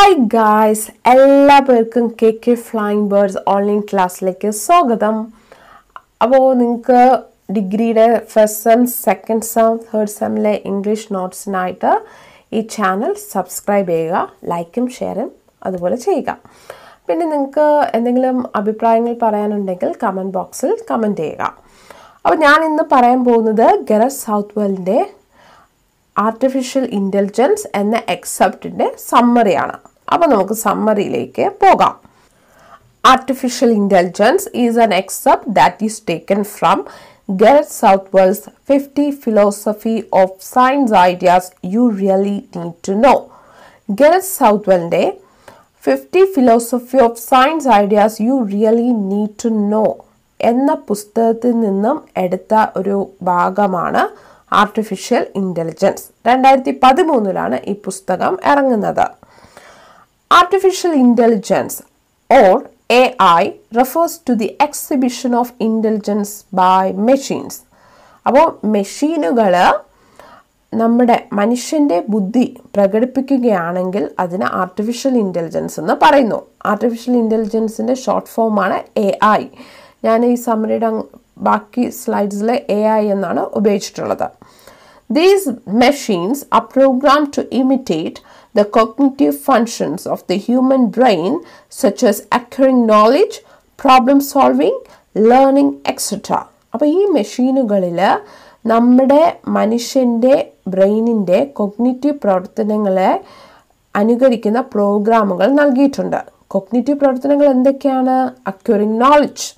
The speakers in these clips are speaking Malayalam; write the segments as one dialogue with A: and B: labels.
A: ഹായ് ഗായ്സ് എല്ലാ പേർക്കും K K flying birds online ക്ലാസ്സിലേക്ക് സ്വാഗതം അപ്പോൾ നിങ്ങൾക്ക് ഡിഗ്രിയുടെ first sem second sem third സെമ്മിലെ ഇംഗ്ലീഷ് നോട്ട്സിനായിട്ട് ഈ ചാനൽ സബ്സ്ക്രൈബ് ചെയ്യുക ലൈക്കും ഷെയറും അതുപോലെ ചെയ്യുക പിന്നെ നിങ്ങൾക്ക് എന്തെങ്കിലും അഭിപ്രായങ്ങൾ പറയാനുണ്ടെങ്കിൽ കമൻറ്റ് ബോക്സിൽ കമൻറ്റ് ചെയ്യുക അപ്പോൾ ഞാൻ ഇന്ന് പറയാൻ പോകുന്നത് ഗരസ് സൗത്ത് വേൾഡിൻ്റെ ആർട്ടിഫിഷ്യൽ ഇൻ്റലിജൻസ് എന്ന എക്സെപ്റ്റിൻ്റെ സമ്മറിയാണ് അപ്പോൾ നമുക്ക് സമ്മറിയിലേക്ക് പോകാം artificial intelligence is an excerpt that is taken from Gareth Southwell's fifty philosophy of science ideas you really need to know Gareth സൗത്ത് വേൾഡിൻ്റെ fifty philosophy of science ideas you really need to know എന്ന പുസ്തകത്തിൽ നിന്നും എടുത്ത ഒരു ഭാഗമാണ് ആർട്ടിഫിഷ്യൽ ഇൻ്റലിജൻസ് രണ്ടായിരത്തി പതിമൂന്നിലാണ് ഈ പുസ്തകം ഇറങ്ങുന്നത് artificial intelligence or A I refers to the exhibition of intelligence by machines അപ്പോൾ മെഷീനുകൾ നമ്മുടെ മനുഷ്യൻ്റെ ബുദ്ധി പ്രകടിപ്പിക്കുകയാണെങ്കിൽ അതിന് ആർട്ടിഫിഷ്യൽ ഇൻ്റലിജൻസ് എന്ന് പറയുന്നു ആർട്ടിഫിഷ്യൽ ഇൻ്റലിജൻസിൻ്റെ ഷോർട്ട് ഫോമാണ് എ ഐ ഞാൻ ഈ സമ്മറിയുടെ ബാക്കി സ്ലൈഡ്സിൽ എ ഐ എന്നാണ് ഉപയോഗിച്ചിട്ടുള്ളത് these machines are program to imitate the cognitive functions of the human brain, such as acquiring knowledge, problem solving, learning, etc. അപ്പോൾ ഈ മെഷീനുകളിൽ നമ്മുടെ മനുഷ്യൻ്റെ ബ്രെയിനിൻ്റെ കൊഗ്നിറ്റീവ് പ്രവർത്തനങ്ങളെ അനുകരിക്കുന്ന പ്രോഗ്രാമുകൾ നൽകിയിട്ടുണ്ട് കൊഗ്നിറ്റീവ് പ്രവർത്തനങ്ങൾ എന്തൊക്കെയാണ് അക്വറിങ് നോളജ്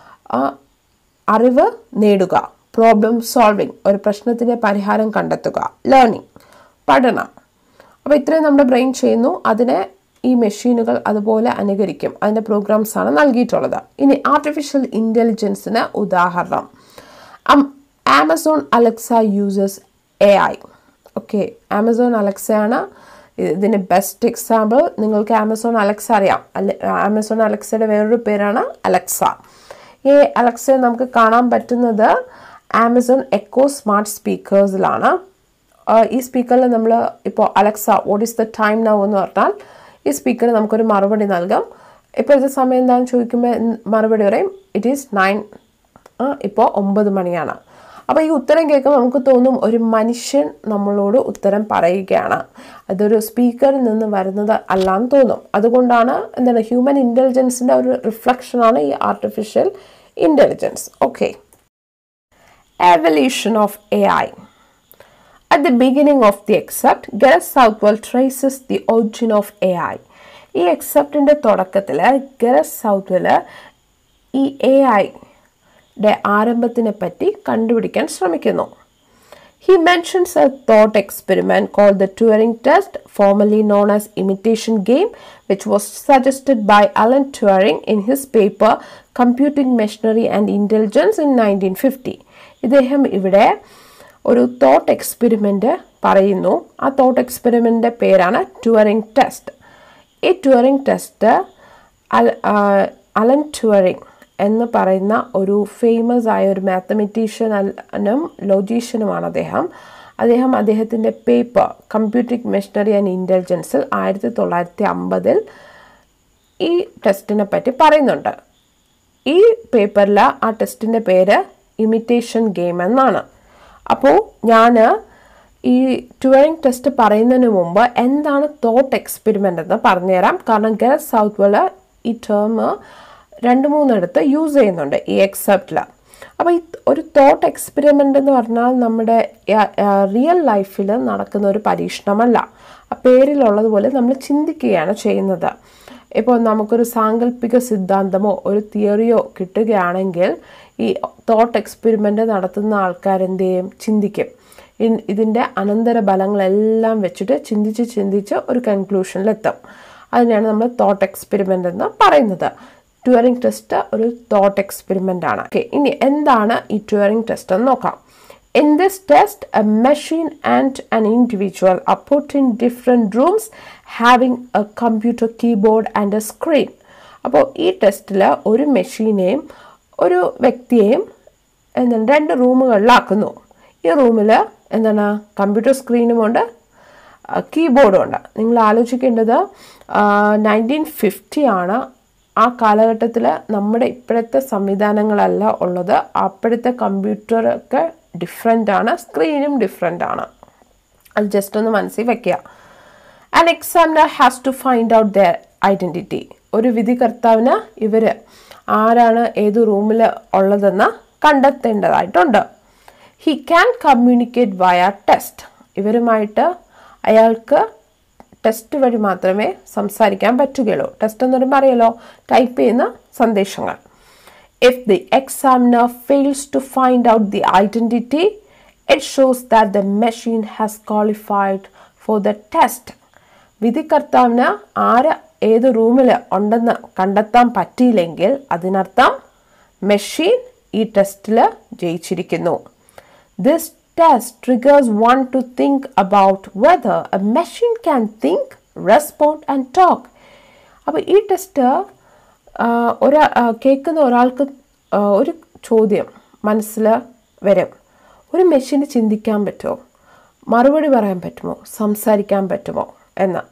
A: അറിവ് നേടുക പ്രോബ്ലം സോൾവിങ് ഒരു പ്രശ്നത്തിൻ്റെ പരിഹാരം കണ്ടെത്തുക ലേണിംഗ് പഠനം അപ്പോൾ ഇത്രയും നമ്മുടെ ബ്രെയിൻ ചെയ്യുന്നു അതിനെ ഈ മെഷീനുകൾ അതുപോലെ അനുകരിക്കും അതിൻ്റെ പ്രോഗ്രാംസ് ആണ് നൽകിയിട്ടുള്ളത് ഇനി ആർട്ടിഫിഷ്യൽ ഇൻ്റലിജൻസിന് ഉദാഹരണം Amazon Alexa users A I okay Amazon അലക്സയാണ് ഇതിന് ബെസ്റ്റ് എക്സാമ്പിൾ നിങ്ങൾക്ക് ആമസോൺ അലക്സ അറിയാം അല്ലെ ആമസോൺ അലക്സയുടെ വേറൊരു പേരാണ് അലക്സ ഈ അലക്സയെ നമുക്ക് കാണാൻ പറ്റുന്നത് ആമസോൺ എക്കോ സ്മാർട്ട് സ്പീക്കേഴ്സിലാണ് ഈ സ്പീക്കറിൽ നമ്മൾ ഇപ്പോൾ Alexa what is the time now എന്ന് പറഞ്ഞാൽ ഈ സ്പീക്കർ നമുക്കൊരു മറുപടി നൽകാം ഇപ്പോഴത്തെ സമയം എന്താണെന്ന് ചോദിക്കുമ്പോൾ മറുപടി പറയും ഇറ്റ് ഈസ് നയൻ ഇപ്പോൾ ഒമ്പത് മണിയാണ് അപ്പോൾ ഈ ഉത്തരം കേൾക്കുമ്പോൾ നമുക്ക് തോന്നും ഒരു മനുഷ്യൻ നമ്മളോട് ഉത്തരം പറയുകയാണ് അതൊരു സ്പീക്കറിൽ നിന്ന് വരുന്നത് അല്ലാന്ന് തോന്നും അതുകൊണ്ടാണ് എന്താണ് ഹ്യൂമൻ ഇൻ്റലിജൻസിൻ്റെ ഒരു റിഫ്ലക്ഷനാണ് ഈ artificial intelligence okay evolution of A I At the beginning of the accept, Gareth Southwell traces the origin of AI. ഈ എക്സെപ്റ്റിൻ്റെ തുടക്കത്തിൽ ഗരസ് സൗത്ത്വെൽ ഈ എ ഐയുടെ ആരംഭത്തിനെ പറ്റി കണ്ടുപിടിക്കാൻ ശ്രമിക്കുന്നു he mentions a thought experiment call the Turing test formally known as imitation game which was suggested by Alan Turing in his paper computing machinery and intelligence in nineteen fifty ഇദ്ദേഹം ഇവിടെ ഒരു തോട്ട് എക്സ്പെരിമെൻ്റ് പറയുന്നു ആ തോട്ട് എക്സ്പെരിമെൻ്റിൻ്റെ പേരാണ് ട്യൂറിംഗ് ടെസ്റ്റ് ഈ ട്യൂറിംഗ് ടെസ്റ്റ് അലൻ ട്യൂറിംഗ് എന്ന് പറയുന്ന ഒരു ഫേമസ് ആയ ഒരു മാത്തമെറ്റീഷ്യനും ലോജീഷ്യനുമാണ് അദ്ദേഹം അദ്ദേഹം അദ്ദേഹത്തിൻ്റെ പേപ്പർ കമ്പ്യൂട്ടിംഗ് മെഷീനറി ആൻഡ് ഇൻ്റലിജൻസിൽ ആയിരത്തി തൊള്ളായിരത്തി അമ്പതിൽ ഈ ടെസ്റ്റിനെ പറ്റി പറയുന്നുണ്ട് ഈ പേപ്പറിൽ ആ ടെസ്റ്റിൻ്റെ പേര് ഇമിറ്റേഷൻ ഗെയിം എന്നാണ് അപ്പോൾ ഞാൻ ഈ ട്യൂറിംഗ് ടെസ്റ്റ് പറയുന്നതിന് മുമ്പ് എന്താണ് തോട്ട് എക്സ്പെരിമെൻ്റ് എന്ന് പറഞ്ഞുതരാം കാരണം ഗസ് സൗത്ത് വേൾ ഈ ടേം രണ്ട് മൂന്നിടത്ത് യൂസ് ചെയ്യുന്നുണ്ട് ഈ എക്സെപ്റ്റിൽ അപ്പോൾ ഈ ഒരു തോട്ട് എക്സ്പെരിമെൻ്റ് എന്ന് പറഞ്ഞാൽ നമ്മുടെ റിയൽ ലൈഫിൽ നടക്കുന്ന ഒരു പരീക്ഷണമല്ല ആ പേരിലുള്ളതുപോലെ നമ്മൾ ചിന്തിക്കുകയാണ് ചെയ്യുന്നത് ഇപ്പോൾ നമുക്കൊരു സാങ്കല്പിക സിദ്ധാന്തമോ ഒരു തിയറിയോ കിട്ടുകയാണെങ്കിൽ ഈ തോട്ട് എക്സ്പെരിമെൻ്റ് നടത്തുന്ന ആൾക്കാർ എന്ത് ചെയ്യും ചിന്തിക്കും ഇതിൻ്റെ അനന്തര ഫലങ്ങളെല്ലാം വെച്ചിട്ട് ചിന്തിച്ച് ചിന്തിച്ച് ഒരു കൺക്ലൂഷനിലെത്തും അതിനെയാണ് നമ്മൾ തോട്ട് എക്സ്പെരിമെൻ്റ് എന്ന് പറയുന്നത് ട്യൂറിംഗ് ടെസ്റ്റ് ഒരു തോട്ട് എക്സ്പെരിമെൻ്റ് ആണ് ഓക്കെ ഇനി എന്താണ് ഈ ട്യൂറിംഗ് ടെസ്റ്റ് എന്ന് നോക്കാം In this test, a machine and an individual are put in different rooms having a computer keyboard and a screen. അപ്പോൾ ഈ ടെസ്റ്റിൽ ഒരു മെഷീനെയും ഒരു വ്യക്തിയെയും എന്താണ് രണ്ട് റൂമുകളിലാക്കുന്നു ഈ റൂമിൽ എന്താണ് കമ്പ്യൂട്ടർ സ്ക്രീനുമുണ്ട് കീബോർഡും ഉണ്ട് നിങ്ങൾ ആലോചിക്കേണ്ടത് നയൻറ്റീൻ ഫിഫ്റ്റി ആണ് ആ കാലഘട്ടത്തിൽ നമ്മുടെ ഇപ്പോഴത്തെ സംവിധാനങ്ങളല്ല ഉള്ളത് അപ്പോഴത്തെ കമ്പ്യൂട്ടറൊക്കെ ഡിഫറെൻ്റ് ആണ് സ്ക്രീനും ഡിഫറെൻ്റ് ആണ് അത് ജസ്റ്റ് ഒന്ന് മനസ്സിൽ വെക്കുക an examiner has to find out their identity ഒരു വിധികർത്താവിന് ഇവർ ആരാണ് ഏത് റൂമിൽ ഉള്ളതെന്ന് കണ്ടെത്തേണ്ടതായിട്ടുണ്ട് he can communicate via test ഇവരുമായിട്ട് അയാൾക്ക് ടെസ്റ്റ് വഴി മാത്രമേ സംസാരിക്കാൻ പറ്റുകയുള്ളൂ ടെസ്റ്റ് എന്ന് പറയുമ്പോൾ അറിയാലോ ടൈപ്പ് ചെയ്യുന്ന സന്ദേശങ്ങൾ if the examiner fails to find out the identity it shows that the machine has qualified for the test വിധികർത്താവിന് ആര് ഏത് റൂമിൽ ഉണ്ടെന്ന് കണ്ടെത്താൻ പറ്റിയില്ലെങ്കിൽ അതിനർത്ഥം മെഷീൻ ഈ ടെസ്റ്റിൽ ജയിച്ചിരിക്കുന്നു this test triggers one to think about whether a machine can think respond and talk അപ്പോൾ ഈ ടെസ്റ്റ് ഒരാ കേൾക്കുന്ന ഒരാൾക്ക് ഒരു ചോദ്യം മനസ്സിൽ വരും ഒരു മെഷീന് ചിന്തിക്കാൻ പറ്റുമോ മറുപടി പറയാൻ പറ്റുമോ സംസാരിക്കാൻ പറ്റുമോ എന്ന്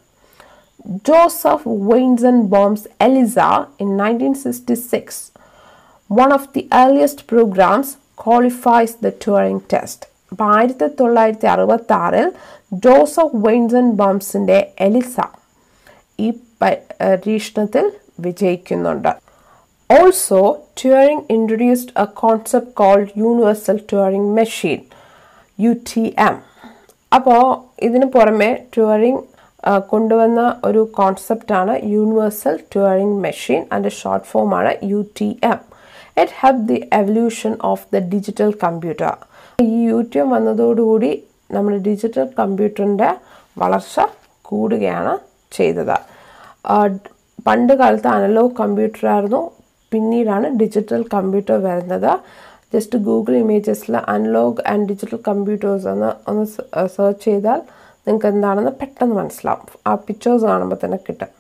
A: Joseph Weizenbaum's Eliza in nineteen sixty six one of the earliest programs qualifies the Turing test അപ്പം ആയിരത്തി തൊള്ളായിരത്തി അറുപത്തി ആറിൽ ജോസഫ് വെയിൻസൺ ബോംസിൻ്റെ എലിസ ഈ പരീക്ഷണത്തിൽ വിജയിക്കുന്നുണ്ട് also Turing introduced a concept called universal Turing machine U T M അപ്പോൾ ഇതിന് പുറമെ ട്യൂറിംഗ് കൊണ്ടുവന്ന ഒരു കോൺസെപ്റ്റാണ് യൂണിവേഴ്സൽ ട്യൂറിംഗ് മെഷീൻ അതിൻ്റെ ഷോർട്ട് ഫോമാണ് U T M it help the evolution of the digital computer ഈ യു ടി എം വന്നതോടുകൂടി നമ്മുടെ ഡിജിറ്റൽ കമ്പ്യൂട്ടറിൻ്റെ വളർച്ച കൂടുകയാണ് ചെയ്തത് പണ്ട് കാലത്ത് അനലോഗ് കമ്പ്യൂട്ടർ ആയിരുന്നു പിന്നീടാണ് ഡിജിറ്റൽ കമ്പ്യൂട്ടർ വരുന്നത് ജസ്റ്റ് ഗൂഗിൾ ഇമേജസിൽ അനലോഗ് ആൻഡ് ഡിജിറ്റൽ കമ്പ്യൂട്ടേഴ്സ് എന്ന് ഒന്ന് സെർച്ച് ചെയ്താൽ നിങ്ങൾക്ക് എന്താണെന്ന് പെട്ടെന്ന് മനസ്സിലാവും ആ പിക്ചേഴ്സ് കാണുമ്പോൾ തന്നെ കിട്ടും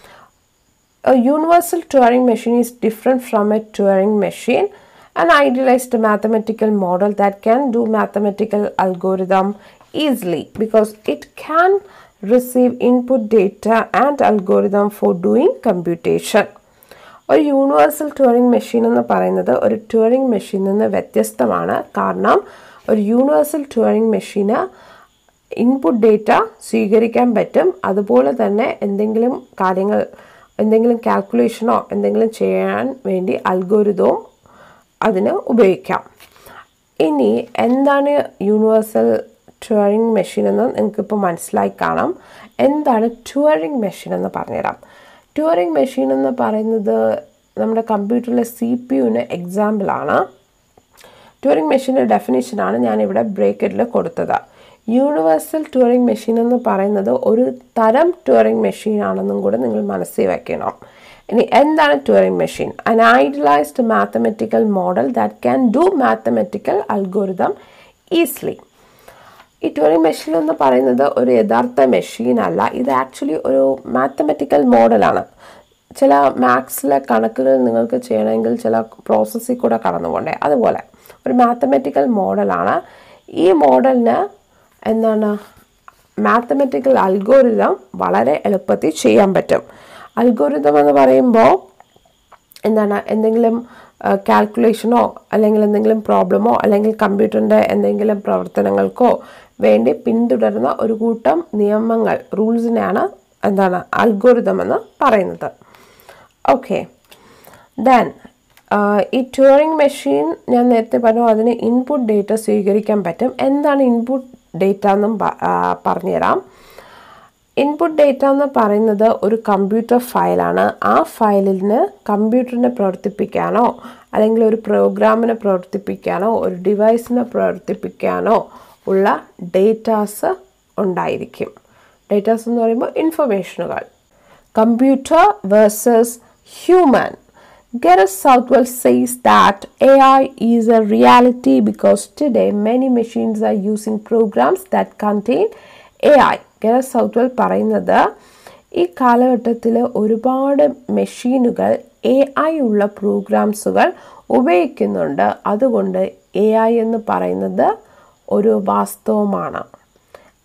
A: A universal Turing machine is different from a Turing machine, an idealized mathematical model that can do mathematical algorithm easily because it can receive input data and algorithm for doing computation. ഒരു യൂണിവേഴ്സൽ ട്യൂറിംഗ് മെഷീൻ എന്ന് പറയുന്നത് ഒരു ട്യൂറിംഗ് മെഷീനിൽ നിന്ന് വ്യത്യസ്തമാണ് കാരണം ഒരു യൂണിവേഴ്സൽ ട്യൂറിംഗ് മെഷീന് ഇൻപുട്ട് ഡേറ്റ സ്വീകരിക്കാൻ പറ്റും അതുപോലെ തന്നെ എന്തെങ്കിലും കാര്യങ്ങൾ എന്തെങ്കിലും കാൽക്കുലേഷനോ എന്തെങ്കിലും ചെയ്യാൻ വേണ്ടി അൽഗോരിതവും അതിന് ഉപയോഗിക്കാം ഇനി എന്താണ് യൂണിവേഴ്സൽ ട്യൂറിംഗ് മെഷീൻ എന്ന് നിങ്ങൾക്കിപ്പോൾ മനസ്സിലായി കാണാം എന്താണ് ട്യൂറിംഗ് മെഷീൻ എന്ന് പറഞ്ഞുതരാം ട്യൂറിംഗ് മെഷീൻ എന്ന് പറയുന്നത് നമ്മുടെ കമ്പ്യൂട്ടറിലെ സി പി യുവിന് എക്സാമ്പിളാണ് ട്യൂറിംഗ് മെഷീൻ്റെ ഡെഫിനേഷനാണ് ഞാനിവിടെ ബ്രേക്കറ്റിൽ കൊടുത്തത് യൂണിവേഴ്സൽ ട്യൂറിംഗ് മെഷീൻ എന്ന് പറയുന്നത് ഒരു തരം ട്യൂറിംഗ് മെഷീൻ ആണെന്നും കൂടെ നിങ്ങൾ മനസ്സിൽ വയ്ക്കണം ഇനി എന്താണ് Turing machine an idealized mathematical model that can do mathematical algorithm easily ഈ ട്യൂറിംഗ് മെഷീൻ എന്ന് പറയുന്നത് ഒരു യഥാർത്ഥ മെഷീൻ അല്ല ഇത് ആക്ച്വലി ഒരു മാത്തമെറ്റിക്കൽ മോഡലാണ് ചില മാത്സിലെ കണക്കുകൾ നിങ്ങൾക്ക് ചെയ്യണമെങ്കിൽ ചില പ്രോസസ്സിൽ കൂടെ കടന്നു പോകണ്ടേ അതുപോലെ ഒരു മാത്തമെറ്റിക്കൽ മോഡലാണ് ഈ മോഡലിന് എന്താണ് മാത്തമെറ്റിക്കൽ അൽഗോരിതം വളരെ എളുപ്പത്തിൽ ചെയ്യാൻ പറ്റും അൽഗോരിതം എന്ന് പറയുമ്പോൾ എന്താണ് എന്തെങ്കിലും കാൽക്കുലേഷനോ അല്ലെങ്കിൽ എന്തെങ്കിലും പ്രോബ്ലമോ അല്ലെങ്കിൽ കമ്പ്യൂട്ടറിൻ്റെ എന്തെങ്കിലും പ്രവർത്തനങ്ങൾക്കോ വേണ്ടി പിന്തുടരുന്ന ഒരു കൂട്ടം നിയമങ്ങൾ റൂൾസിനെയാണ് എന്താണ് അൽഗോരിതം എന്ന് പറയുന്നത് ഓക്കെ ദെൻ ഈ ട്യൂറിംഗ് മെഷീൻ ഞാൻ നേരത്തെ പറഞ്ഞു അതിന് ഇൻപുട്ട് ഡേറ്റ സ്വീകരിക്കാൻ പറ്റും എന്താണ് ഇൻപുട്ട് ഡേറ്റ എന്നും പറഞ്ഞുതരാം ഇൻപുട്ട് ഡേറ്റ എന്ന് പറയുന്നത് ഒരു കമ്പ്യൂട്ടർ ഫയലാണ് ആ ഫയലിന് കമ്പ്യൂട്ടറിനെ പ്രവർത്തിപ്പിക്കാനോ അല്ലെങ്കിൽ ഒരു പ്രോഗ്രാമിനെ പ്രവർത്തിപ്പിക്കാനോ ഒരു ഡിവൈസിനെ പ്രവർത്തിപ്പിക്കാനോ ഉള്ള ഡേറ്റാസ് ഉണ്ടായിരിക്കും ഡേറ്റാസ് എന്ന് പറയുമ്പോൾ ഇൻഫർമേഷനുകൾ computer versus human Gareth Southwell says that AI is a reality because today many machines are using programs that contain AI. Gareth Southwell പറയുന്നത് ഈ കാലഘട്ടത്തിൽ ഒരുപാട് മെഷീനുകൾ എ ഐ ഉള്ള പ്രോഗ്രാംസുകൾ ഉപയോഗിക്കുന്നുണ്ട് അതുകൊണ്ട് എ ഐ എന്ന് പറയുന്നത് ഒരു വാസ്തവമാണ്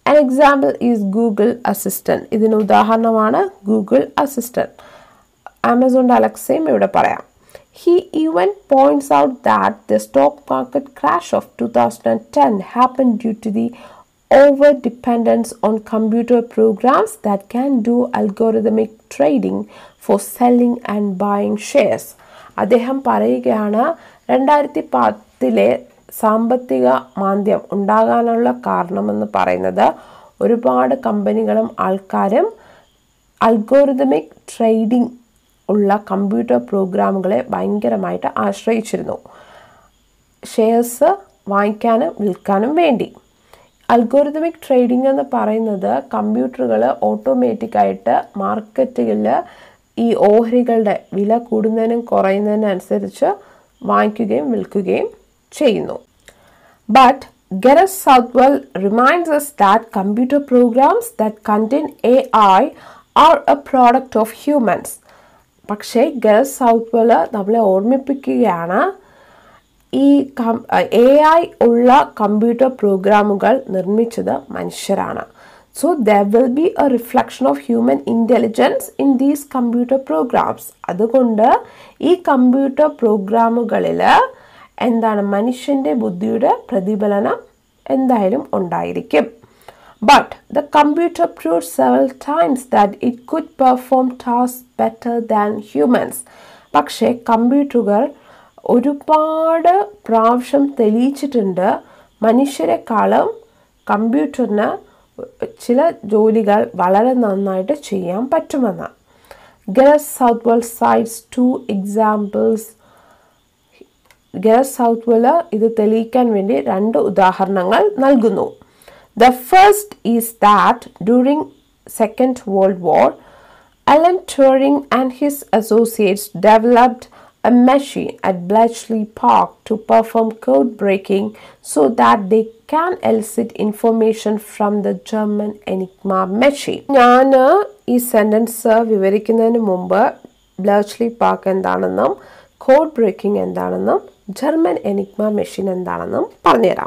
A: An example is Google Assistant. ഇതിന് ഉദാഹരണമാണ് ഗൂഗിൾ അസിസ്റ്റന്റ് ആമസോണിൻ്റെ അലക്സയും ഇവിടെ പറയാം He even points out that the stock market crash of 2010 happened due to the over dependence on computer programs that can do algorithmic trading for selling and buying shares. അദ്ദേഹം പറയുകയാണ് രണ്ടായിരത്തി പത്തിലെ സാമ്പത്തിക മാന്ദ്യം ഉണ്ടാകാനുള്ള കാരണമെന്ന് പറയുന്നത് ഒരുപാട് കമ്പനികളും ആൾക്കാരും അൽഗോറിതമിക് ട്രേഡിംഗ് ഉള്ള കമ്പ്യൂട്ടർ പ്രോഗ്രാമുകളെ ഭയങ്കരമായിട്ട് ആശ്രയിച്ചിരുന്നു ഷെയർസ് വാങ്ങിക്കാനും വിൽക്കാനും വേണ്ടി അൽഗോറിതമിക് ട്രേഡിംഗ് എന്ന് പറയുന്നത് കമ്പ്യൂട്ടറുകൾ ഓട്ടോമാറ്റിക്കായിട്ട് മാർക്കറ്റുകളിൽ ഈ ഓഹരികളുടെ വില കൂടുന്നതിനും കുറയുന്നതിനും അനുസരിച്ച് വാങ്ങിക്കുകയും വിൽക്കുകയും ചെയ്യുന്നു but Gareth Southwell reminds us that computer programs that contain AI are a product of humans. പക്ഷേ ഗരസ് സൗത്ത്വെൽ നമ്മളെ ഓർമ്മിപ്പിക്കുകയാണ് ഈ എ ഐ ഉള്ള കമ്പ്യൂട്ടർ പ്രോഗ്രാമുകൾ നിർമ്മിച്ചത് മനുഷ്യരാണ് so there will be a reflection of human intelligence in these computer programs അതുകൊണ്ട് ഈ കമ്പ്യൂട്ടർ പ്രോഗ്രാമുകളിൽ എന്താണ് മനുഷ്യൻ്റെ ബുദ്ധിയുടെ പ്രതിഫലനം എന്തായാലും ഉണ്ടായിരിക്കും But the computer proved several times that it could perform tasks better than humans. പക്ഷേ കമ്പ്യൂട്ടറുകൾ ഒരുപാട് പ്രാവശ്യം തെളിയിച്ചിട്ടുണ്ട് മനുഷ്യരെക്കാളും കമ്പ്യൂട്ടറിന് ചില ജോലികൾ വളരെ നന്നായിട്ട് ചെയ്യാൻ പറ്റുമെന്ന് Gareth Southwell cites two examples Gareth Southwell ഇത് തെളിയിക്കാൻ വേണ്ടി രണ്ട് ഉദാഹരണങ്ങൾ നൽകുന്നു The first is that during Second World War, Alan Turing and his associates developed a machine at Bletchley Park to perform code breaking so that they can elicit information from the German Enigma machine. ഞാൻ ഈ സെൻറ്റൻസ് വിവരിക്കുന്നതിന് മുമ്പ് ബ്ലച്ച്ലി പാർക്ക് എന്താണെന്നും കോഡ് ബ്രേക്കിംഗ് എന്താണെന്നും ജർമ്മൻ എനിഗ്മ മെഷീൻ എന്താണെന്നും പറഞ്ഞുതരാം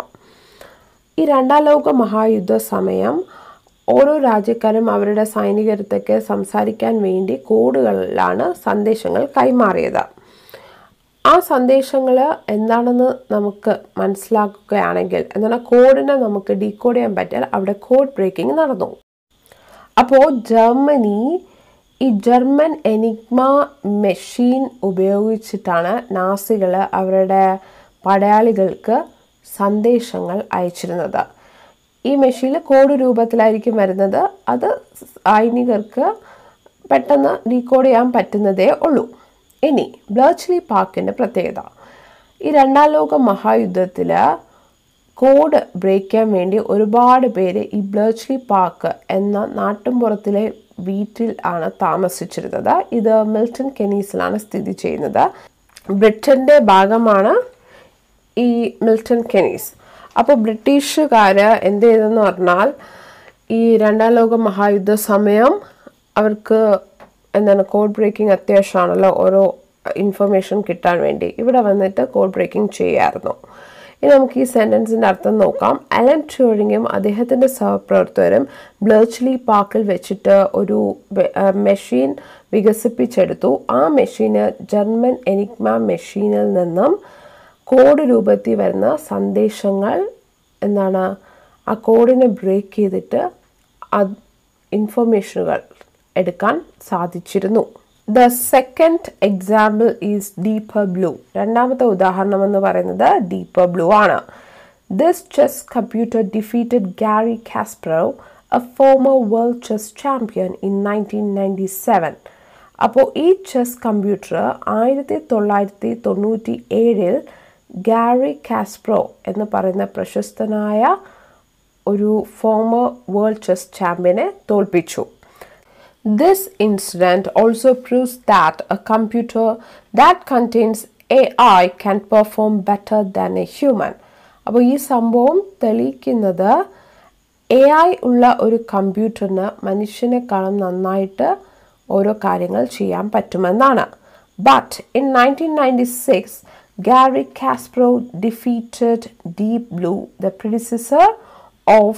A: ഈ രണ്ടാം ലോക മഹായുദ്ധ സമയം ഓരോ രാജ്യക്കാരും അവരുടെ സൈനികരത്തൊക്കെ സംസാരിക്കാൻ വേണ്ടി കോഡുകളിലാണ് സന്ദേശങ്ങൾ കൈമാറിയത് ആ സന്ദേശങ്ങൾ എന്താണെന്ന് നമുക്ക് മനസ്സിലാക്കുകയാണെങ്കിൽ എന്നാൽ കോഡിനെ നമുക്ക് ഡീകോഡ് ചെയ്യാൻ പറ്റിയാൽ അവിടെ കോഡ് ബ്രേക്കിംഗ് നടന്നു അപ്പോൾ ജർമ്മനി ഈ ജർമ്മൻ എനിഗ്മ മെഷീൻ ഉപയോഗിച്ചിട്ടാണ് നാസികൾ അവരുടെ പടയാളികൾക്ക് സന്ദേശങ്ങൾ അയച്ചിരുന്നത് ഈ മെഷീനിൽ കോഡ് രൂപത്തിലായിരിക്കും വരുന്നത് അത് സൈനികർക്ക് പെട്ടെന്ന് ഡീകോഡ് ചെയ്യാൻ പറ്റുന്നതേ ഉള്ളൂ ഇനി ബ്ലർച്ച്ലി പാർക്കിൻ്റെ പ്രത്യേകത ഈ രണ്ടാം ലോക മഹായുദ്ധത്തിൽ കോഡ് ബ്രേക്ക് ചെയ്യാൻ വേണ്ടി ഒരുപാട് പേര് ഈ ബ്ലർച്ച്ലി പാർക്ക് എന്ന നാട്ടിൻപുറത്തിലെ വീട്ടിൽ ആണ് താമസിച്ചിരുന്നത് ഇത് മിൽട്ടൺ കെനീസിലാണ് സ്ഥിതി ചെയ്യുന്നത് ബ്രിട്ടൻ്റെ ഭാഗമാണ് ഈ മിൽട്ടൺ കെനീസ് അപ്പോൾ ബ്രിട്ടീഷുകാർ എന്ത് ചെയ്തെന്ന് പറഞ്ഞാൽ ഈ രണ്ടാം ലോക മഹായുദ്ധ സമയം അവർക്ക് എന്താണ് കോഡ് ബ്രേക്കിംഗ് അത്യാവശ്യമാണല്ലോ ഓരോ ഇൻഫർമേഷൻ കിട്ടാൻ വേണ്ടി ഇവിടെ വന്നിട്ട് കോഡ് ബ്രേക്കിംഗ് ചെയ്യായിരുന്നു ഇനി നമുക്ക് ഈ സെൻറ്റൻസിൻ്റെ അർത്ഥം നോക്കാം അലൻ ട്യൂറിങ്ങും അദ്ദേഹത്തിൻ്റെ സഹപ്രവർത്തകരും ബ്ലർച്ച്ലി പാർക്കിൽ വെച്ചിട്ട് ഒരു മെഷീൻ വികസിപ്പിച്ചെടുത്തു ആ മെഷീന് ജർമ്മൻ എനിഗ്മ മെഷീനിൽ നിന്നും കോഡ് രൂപത്തിൽ വരുന്ന സന്ദേശങ്ങൾ എന്താണ് ആ കോഡിനെ ബ്രേക്ക് ചെയ്തിട്ട് ഇൻഫർമേഷനുകൾ എടുക്കാൻ സാധിച്ചിരുന്നു the second example is deeper blue രണ്ടാമത്തെ ഉദാഹരണം എന്ന് പറയുന്നത് ഡീപ്പർ ബ്ലൂ ആണ് this chess computer defeated Garry Kasparov a former world chess champion in nineteen ninety seven അപ്പോൾ ഈ ചെസ് കമ്പ്യൂട്ടർ ആയിരത്തി തൊള്ളായിരത്തി തൊണ്ണൂറ്റി ഏഴിൽ ഗാരി കാസ്പ്രോ എന്ന് പറയുന്ന പ്രശസ്തനായ ഒരു ഫോമർ വേൾഡ് ചെസ് ചാമ്പ്യനെ തോൽപ്പിച്ചു This incident also proves that a computer that contains AI can perform better than a human. അപ്പോൾ ഈ സംഭവം തെളിയിക്കുന്നത് എ ഐ ഉള്ള ഒരു കമ്പ്യൂട്ടറിന് മനുഷ്യനെക്കാളും നന്നായിട്ട് ഓരോ കാര്യങ്ങൾ ചെയ്യാൻ പറ്റുമെന്നാണ് but in nineteen ninety six Garry Kasparov defeated deep blue the predecessor of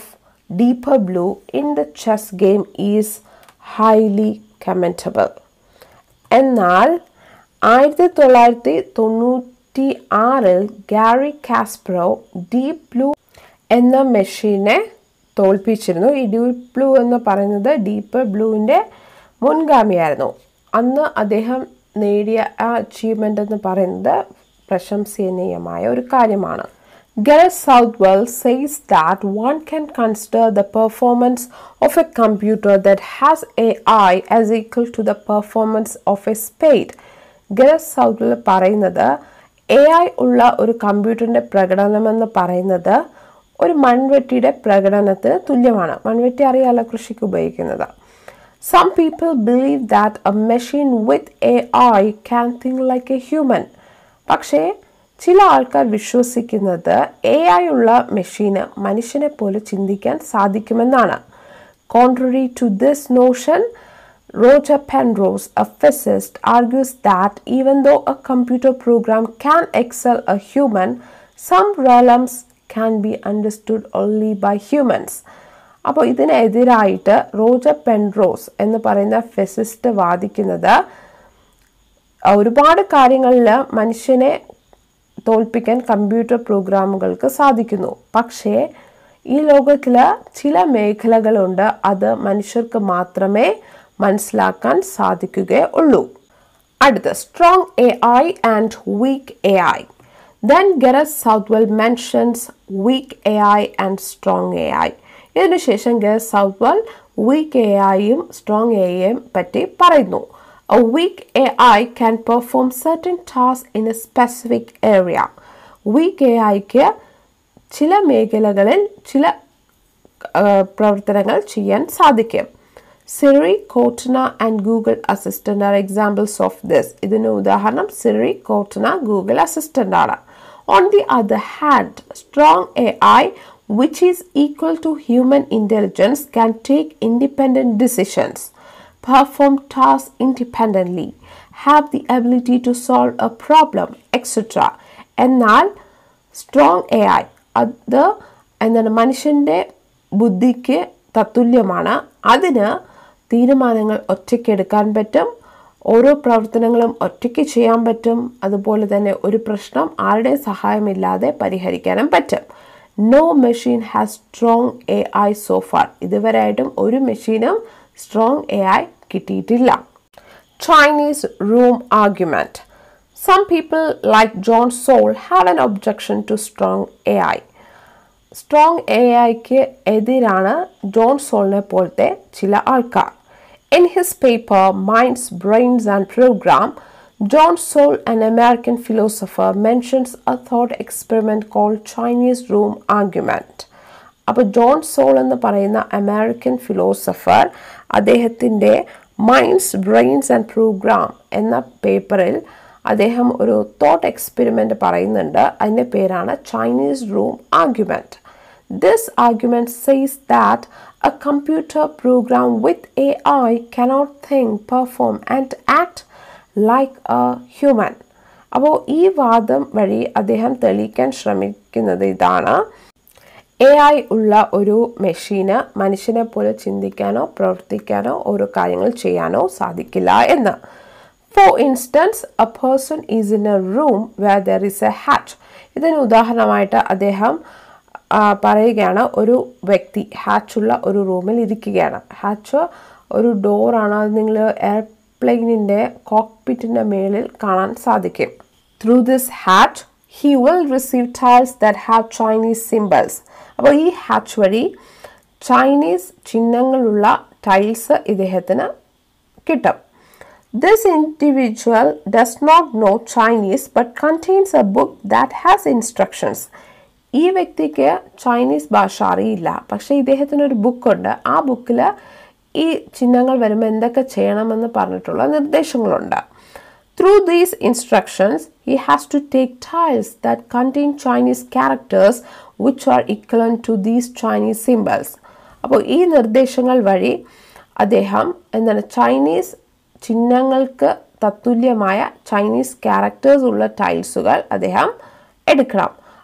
A: deeper blue in the chess game is highly commendable. എന്നാൽ ആയിരത്തി തൊള്ളായിരത്തി തൊണ്ണൂറ്റി ആറിൽ ഗാരി കാസ്പ്രോ ഡീപ് ബ്ലൂ എന്ന മെഷീനെ തോൽപ്പിച്ചിരുന്നു ഈ ഡീപ് ബ്ലൂ എന്ന് പറയുന്നത് ഡീപ്പ് ബ്ലൂവിൻ്റെ മുൻഗാമിയായിരുന്നു അന്ന് അദ്ദേഹം നേടിയ ആ അച്ചീവ്മെൻ്റ് എന്ന് പറയുന്നത് പ്രശംസനീയമായ ഒരു കാര്യമാണ് Gareth Southwell says that one can consider the performance of a computer that has AI as equal to the performance of a spade. ഗരസ് സൗത്വൽ പറയുന്നത് എ ഐ ഉള്ള ഒരു കമ്പ്യൂട്ടറിൻ്റെ പ്രകടനമെന്ന് പറയുന്നത് ഒരു മൺവെട്ടിയുടെ പ്രകടനത്തിന് തുല്യമാണ് മൺവെട്ടി അറിയാലോ കൃഷിക്ക് ഉപയോഗിക്കുന്നത് some people believe that a machine with A I can think like a human പക്ഷേ ചില ആൾക്കാർ വിശ്വസിക്കുന്നത് എ ഐ ഉള്ള മെഷീന് മനുഷ്യനെ പോലെ ചിന്തിക്കാൻ സാധിക്കുമെന്നാണ് contrary to this notion Roger Penrose, a physicist, argues that even though a computer program can excel a human, some realms can be understood only by humans. അപ്പോൾ ഇതിനെതിരായിട്ട് റോജർ പെൻറോസ് എന്ന് പറയുന്ന ഫിസിസ്റ്റ് വാദിക്കുന്നത് ഒരുപാട് കാര്യങ്ങളിൽ മനുഷ്യനെ തോൽപ്പിക്കാൻ കമ്പ്യൂട്ടർ പ്രോഗ്രാമുകൾക്ക് സാധിക്കുന്നു പക്ഷേ ഈ ലോകത്തിൽ ചില മേഖലകളുണ്ട് അത് മനുഷ്യർക്ക് മാത്രമേ മനസ്സിലാക്കാൻ സാധിക്കുകയുള്ളൂ അടുത്ത strong A I and weak A I then Gareth Southwell mentions weak A I and strong A I ഇതിനുശേഷം ഗെറസ് സൗത്ത്വെൽ വീക്ക് എ ഐയും സ്ട്രോങ് എ ഐയും പറ്റി പറയുന്നു A weak AI can perform certain tasks in a specific area. Weak AIക്ക് ചില മേഖലകളിൽ ചില പ്രവർത്തനങ്ങൾ ചെയ്യാൻ സാധിക്കും Siri Cortana and Google assistant are examples of this ഇതിന് ഉദാഹരണം സിറി കോട്ടന ഗൂഗിൾ അസിസ്റ്റന്റ് ആണ് on the other hand strong A I which is equal to human intelligence can take independent decisions perform tasks independently, have the ability to solve a problem, etc. എന്നാൽ സ്ട്രോങ് എ ഐ അത് എന്താണ് മനുഷ്യൻ്റെ ബുദ്ധിക്ക് തത്തുല്യമാണ് അതിന് തീരുമാനങ്ങൾ ഒറ്റയ്ക്ക് എടുക്കാൻ പറ്റും ഓരോ പ്രവർത്തനങ്ങളും ഒറ്റയ്ക്ക് ചെയ്യാൻ പറ്റും അതുപോലെ തന്നെ ഒരു പ്രശ്നം ആരുടെയും സഹായമില്ലാതെ പരിഹരിക്കാനും പറ്റും no machine has strong A I so far ഇതുവരെയായിട്ടും ഒരു മെഷീനും സ്ട്രോങ് എ ഐ കിട്ടിയിട്ടില്ല Chinese room argument some people like John Searle have an objection to strong A I strong A ഐക്ക് എതിരാണ് ജോൺ സോളിനെ പോലത്തെ ചില ആൾക്കാർ in his paper minds brains and program John Soule, an American philosopher, mentions a thought experiment called Chinese room argument. അപ്പോൾ ജോൺ സോൾ എന്ന് പറയുന്ന അമേരിക്കൻ ഫിലോസഫർ അദ്ദേഹത്തിൻ്റെ മൈൻഡ്സ് ബ്രെയിൻസ് ആൻഡ് പ്രോഗ്രാം എന്ന പേപ്പറിൽ അദ്ദേഹം ഒരു തോട്ട് എക്സ്പെരിമെൻ്റ് പറയുന്നുണ്ട് അതിൻ്റെ പേരാണ് Chinese room argument this argument says that a computer program with A I cannot think perform and act like a human അപ്പോൾ ഈ വാദം വഴി അദ്ദേഹം തെളിയിക്കാൻ ശ്രമിക്കുന്നത് ഇതാണ് എ ഐ ഉള്ള ഒരു മെഷീന് മനുഷ്യനെ പോലെ ചിന്തിക്കാനോ പ്രവർത്തിക്കാനോ ഓരോ കാര്യങ്ങൾ ചെയ്യാനോ സാധിക്കില്ല എന്ന് for instance a person is in a room where there is a hatch ഇതിന് ഉദാഹരണമായിട്ട് അദ്ദേഹം പറയുകയാണ് ഒരു വ്യക്തി ഹാച്ചുള്ള ഒരു റൂമിൽ ഇരിക്കുകയാണ് ഹാച്ച് ഒരു ഡോറാണ് അത് നിങ്ങൾ എയർപ്ലെയിനിൻ്റെ കോക്പിറ്റിൻ്റെ മേളിൽ കാണാൻ സാധിക്കും through this hatch he will receive tiles that have Chinese symbols അപ്പോൾ ഈ ഹാച്ച് വഴി ചൈനീസ് ചിഹ്നങ്ങളുള്ള ടൈൽസ് ഇദ്ദേഹത്തിന് കിട്ടും This individual does not know Chinese but contains a book that has instructions. ഈ വ്യക്തിക്ക് ചൈനീസ് ഭാഷ അറിയില്ല പക്ഷേ ഇദ്ദേഹത്തിന് ഒരു ബുക്കുണ്ട് ആ ബുക്കിൽ ഈ ചിഹ്നങ്ങൾ വരുമ്പോൾ എന്തൊക്കെ ചെയ്യണമെന്ന് പറഞ്ഞിട്ടുള്ള നിർദ്ദേശങ്ങളുണ്ട് through these instructions he has to take tiles that contain Chinese characters which are equivalent to these Chinese symbols അപ്പോൾ ഈ നിർദ്ദേശങ്ങൾ വഴി അദ്ദേഹം എന്താണ് ചൈനീസ് ചിഹ്നങ്ങൾക്ക് തത്തുല്യമായ ചൈനീസ് ക്യാരക്ടേഴ്സ് ഉള്ള ടൈൽസുകൾ അദ്ദേഹം എടുക്കണം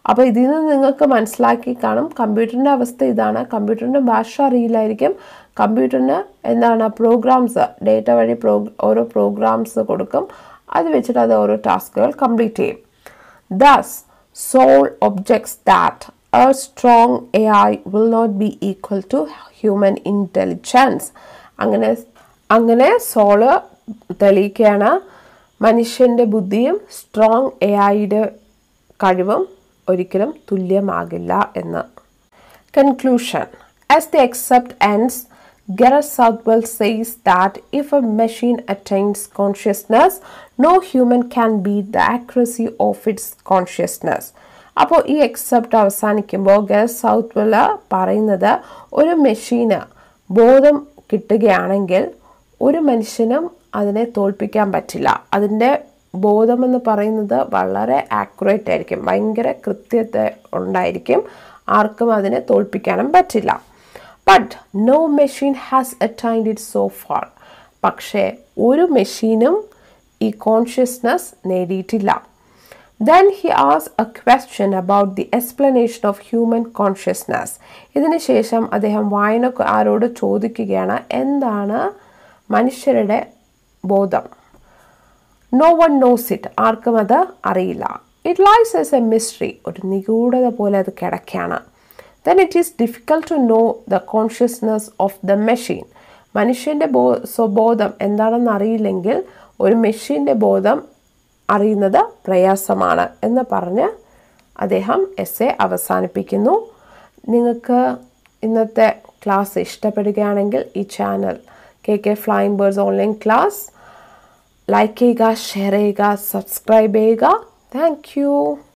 A: അപ്പോൾ ഇതിൽ നിന്ന് നിങ്ങൾക്ക് മനസ്സിലാക്കി കാണും കമ്പ്യൂട്ടറിൻ്റെ അവസ്ഥ ഇതാണ് കമ്പ്യൂട്ടറിൻ്റെ ഭാഷ അറിയില്ലായിരിക്കും കമ്പ്യൂട്ടറിന് എന്താണ് പ്രോഗ്രാംസ് ഡേറ്റ വഴി പ്രോ ഓരോ പ്രോഗ്രാംസ് കൊടുക്കും അത് വെച്ചിട്ട് അത് ഓരോ ടാസ്കുകൾ കംപ്ലീറ്റ് ചെയ്യും thus Searle objects that a strong AI will not be equal to human intelligence അങ്ങനെ അങ്ങനെ സോള് തെളിയിക്കുകയാണ് മനുഷ്യൻ്റെ ബുദ്ധിയും സ്ട്രോങ് എ ഐയുടെ കഴിവും ഒരിക്കലും തുല്യമാകില്ല എന്ന് conclusion as the excerpt ends Gareth Southwell says that if a machine attains consciousness, no human can beat the accuracy of its consciousness. അപ്പോൾ ഈ എക്സെപ്റ്റ് അവസാനിക്കുമ്പോൾ ഗസ് സൗത്ത് വെല്ല പറയുന്നത് ഒരു മെഷീന് ബോധം കിട്ടുകയാണെങ്കിൽ ഒരു മനുഷ്യനും അതിനെ തോൽപ്പിക്കാൻ പറ്റില്ല അതിൻ്റെ ബോധമെന്ന് പറയുന്നത് വളരെ ആക്യുറേറ്റ് ആയിരിക്കും ഭയങ്കര കൃത്യത ഉണ്ടായിരിക്കും ആർക്കും അതിനെ തോൽപ്പിക്കാനും പറ്റില്ല but no machine has attained it so far പക്ഷേ ഒരു മെഷീനും ഈ കോൺഷ്യസ്നസ് നേടിയിട്ടില്ല ദെൻ ഹി ആസ് a question about the explanation of human consciousness ഇതിന് ശേഷം അദ്ദേഹം വായനക്കാരോട് ചോദിക്കുകയാണ് എന്താണ് മനുഷ്യരുടെ ബോധം നോ വൺ നോസ് ഇറ്റ് ആർക്കും അത് അറിയില്ല it lies as a mystery ഒരു നിഗൂഢത പോലെ അത് കിടക്കുകയാണ് then it is difficult to know the consciousness of the machine മനുഷ്യൻ്റെ ബോ സ്വബോധം എന്താണെന്ന് അറിയില്ലെങ്കിൽ ഒരു മെഷീൻ്റെ ബോധം അറിയുന്നത് പ്രയാസമാണ് എന്ന് പറഞ്ഞ് അദ്ദേഹം എസ് എ അവസാനിപ്പിക്കുന്നു നിങ്ങൾക്ക് ഇന്നത്തെ ക്ലാസ് ഇഷ്ടപ്പെടുകയാണെങ്കിൽ ഈ channel K K flying birds online class like ചെയ്യുക ഷെയർ ചെയ്യുക സബ്സ്ക്രൈബ് ചെയ്യുക താങ്ക് യു